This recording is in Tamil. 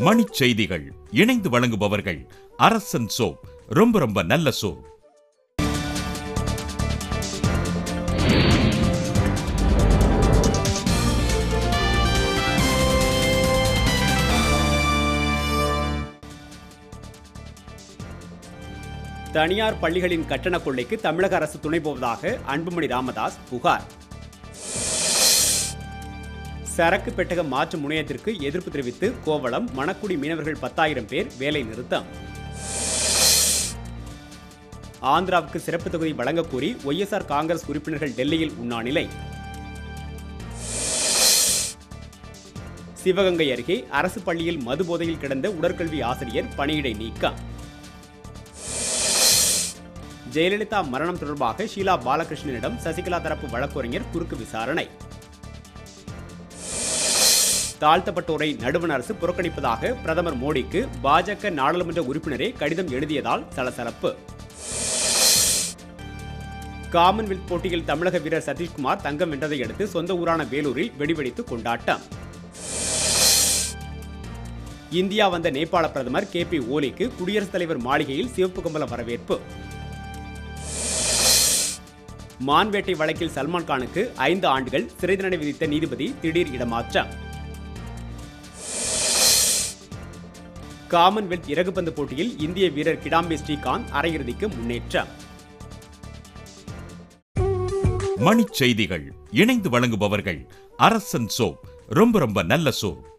மணிச் செய்திகள் இணைந்து வழங்குபவர்கள் அரசன் சோப் ரொம்ப ரொம்ப நல்ல சோப் தனியார் பள்ளிகளின் கட்டண கொள்ளைக்கு தமிழக அரசு துணை போவதாக அன்புமணி ராமதாஸ் புகார் சரக்கு பெட்டக மாற்று முனையத்திற்கு எதிர்ப்பு தெரிவித்து கோவளம் மணக்குடி மீனவர்கள் பத்தாயிரம் பேர் வேலை நிறுத்தம் ஆந்திராவுக்கு சிறப்பு தொகுதி வழங்கக் கோரி ஒய்எஸ்ஆர் காங்கிரஸ் உறுப்பினர்கள் டெல்லியில் உண்ணாநிலை சிவகங்கை அருகே அரசு பள்ளியில் மது போதையில் கிடந்த உடற்கல்வி ஆசிரியர் பணியிடை நீக்கம் ஜெயலலிதா மரணம் தொடர்பாக ஷீலா பாலகிருஷ்ணனிடம் சசிகலா தரப்பு வழக்கறிஞர் குறுக்கு விசாரணை தாழ்த்தப்பட்டோரை நடுவண் அரசு புறக்கணிப்பதாக பிரதமர் மோடிக்கு பாஜக நாடாளுமன்ற உறுப்பினரே கடிதம் எழுதியதால் சலசலப்பு காமன்வெல்த் போட்டியில் தமிழக வீரர் சதீஷ்குமார் தங்கம் வென்றதை அடுத்து சொந்த ஊரான வேலூரில் வெடிவெடித்து கொண்டாட்டம் இந்தியா வந்த நேபாள பிரதமர் கே பி ஓலிக்கு குடியரசுத் தலைவர் மாளிகையில் சிவப்பு கம்பள வரவேற்பு மான்வேட்டை வழக்கில் சல்மான் கானுக்கு ஐந்து ஆண்டுகள் சிறை தண்டனை விதித்த நீதிபதி திடீர் இடமாற்றம் காமன்வெல்த் இறகுப்பந்து போட்டியில் இந்திய வீரர் கிடாம்பி ஸ்ரீகாந்த் அரையிறுதிக்கு முன்னேற்றம் மணிச் செய்திகள் இணைந்து வழங்குபவர்கள் அரசன் சோப் ரொம்ப ரொம்ப நல்ல சோப்